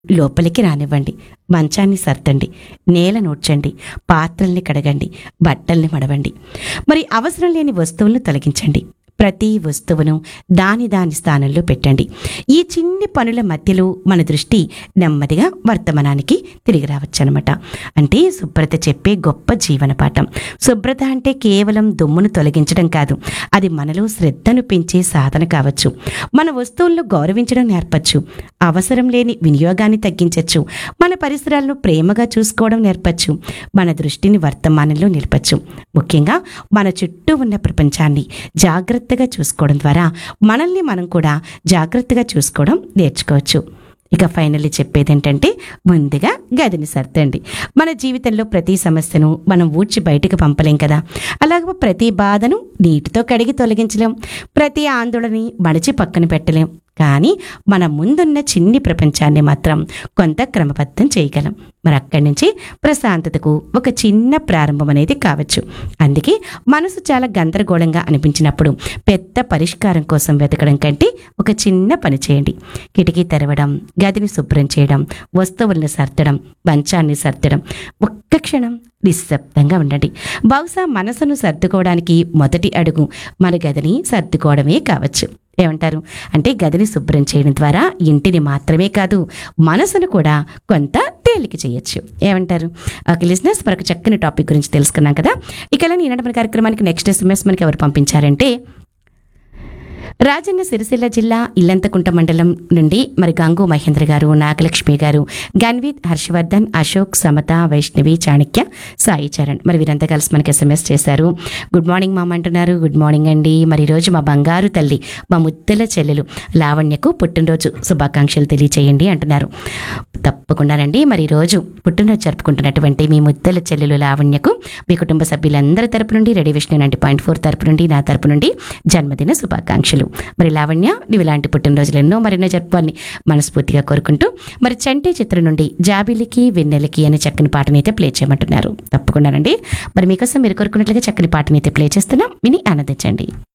లోపలికి రానివ్వండి మంచాన్ని సర్దండి నేల నూడ్చండి పాత్రల్ని కడగండి బట్టల్ని మడవండి మరి అవసరం లేని వస్తువులను తొలగించండి ప్రతి వస్తువును దాని దాని స్థానంలో పెట్టండి ఈ చిన్ని పనుల మధ్యలో మన దృష్టి నెమ్మదిగా వర్తమానానికి తిరిగి రావచ్చనమాట అంటే శుభ్రత చెప్పే గొప్ప జీవన పాఠం శుభ్రత అంటే కేవలం దుమ్మును తొలగించడం కాదు అది మనలో శ్రద్ధను పెంచే సాధన కావచ్చు మన వస్తువులను గౌరవించడం నేర్పచ్చు అవసరం లేని వినియోగాన్ని తగ్గించవచ్చు మన పరిసరాలను ప్రేమగా చూసుకోవడం నేర్పచ్చు మన దృష్టిని వర్తమానంలో నిలపచ్చు ముఖ్యంగా మన చుట్టూ ఉన్న ప్రపంచాన్ని జాగ్రత్తగా చూసుకోవడం ద్వారా మనల్ని మనం కూడా జాగ్రత్తగా చూసుకోవడం నేర్చుకోవచ్చు ఇక ఫైనల్లీ చెప్పేది ఏంటంటే ముందుగా గదిని సర్దండి మన జీవితంలో ప్రతి సమస్యను మనం ఊడ్చి బయటకు పంపలేం కదా అలాగే ప్రతి బాధను నీటితో కడిగి తొలగించలేం ప్రతి ఆందోళనని మడిచి పక్కన పెట్టలేం కానీ మన ముందున్న చిన్ని ప్రపంచాన్ని మాత్రం కొంత క్రమబద్ధం చేయగలం మరి అక్కడి నుంచి ప్రశాంతతకు ఒక చిన్న ప్రారంభం అనేది కావచ్చు అందుకే మనసు చాలా గందరగోళంగా అనిపించినప్పుడు పెద్ద పరిష్కారం కోసం వెతకడం కంటే ఒక చిన్న పని చేయండి కిటికీ తెరవడం గదిని శుభ్రం చేయడం వస్తువులను సర్దడం మంచాన్ని సర్దడం ఒక్క క్షణం నిశ్శబ్దంగా ఉండండి బహుశా మనసును సర్దుకోవడానికి మొదటి అడుగు మన గదిని సర్దుకోవడమే కావచ్చు ఏమంటారు అంటే గదిని శుభ్రం చేయడం ద్వారా ఇంటిని మాత్రమే కాదు మనసును కూడా కొంత తేలిక చేయొచ్చు ఏమంటారు ఓకే లిజినెస్ మరొక చక్కని టాపిక్ గురించి తెలుసుకున్నాం కదా ఇక ఇలా ఈనాటి మన కార్యక్రమానికి నెక్స్ట్ ఎస్ఎంఎస్ మనకి ఎవరు పంపించారంటే రాజన్న సిరిసిల్ల జిల్లా ఇల్లంతకుంట మండలం నుండి మరి గంగు మహేంద్ర గారు నాగలక్ష్మి గారు గన్విత్ హర్షవర్ధన్ అశోక్ సమత వైష్ణవి చాణక్య సాయి చరణ్ మరి వీరంతా కలిసి మనకి ఎస్ఎంఎస్ చేశారు గుడ్ మార్నింగ్ మామ అంటున్నారు గుడ్ మార్నింగ్ అండి మరి ఈరోజు మా బంగారు తల్లి మా ముద్దల చెల్లెలు లావణ్యకు పుట్టినరోజు శుభాకాంక్షలు తెలియచేయండి అంటున్నారు తప్పకుండానండి మరి ఈరోజు పుట్టినరోజు జరుపుకుంటున్నటువంటి మీ ముద్దల చెల్లెలు లావణ్యకు మీ కుటుంబ సభ్యులందరి తరపు నుండి ready Vishnu ninety point four తరపు నుండి నా తరపు నుండి జన్మదిన శుభాకాంక్షలు మరి లావణ్య నువ్వు ఇలాంటి పుట్టినరోజులు ఎన్నో మరెన్నో జరుపుకోవాలని మనస్ఫూర్తిగా కోరుకుంటూ మరి చంటి చిత్రం నుండి జాబిలికి వెన్నెలకి అనే చక్కని పాటని అయితే ప్లే చేయమంటున్నారు తప్పకుండానండి మరి మీకోసం మీరు కోరుకున్నట్లుగా చక్కని పాటని అయితే ప్లే చేస్తున్నాం విని ఆనందించండి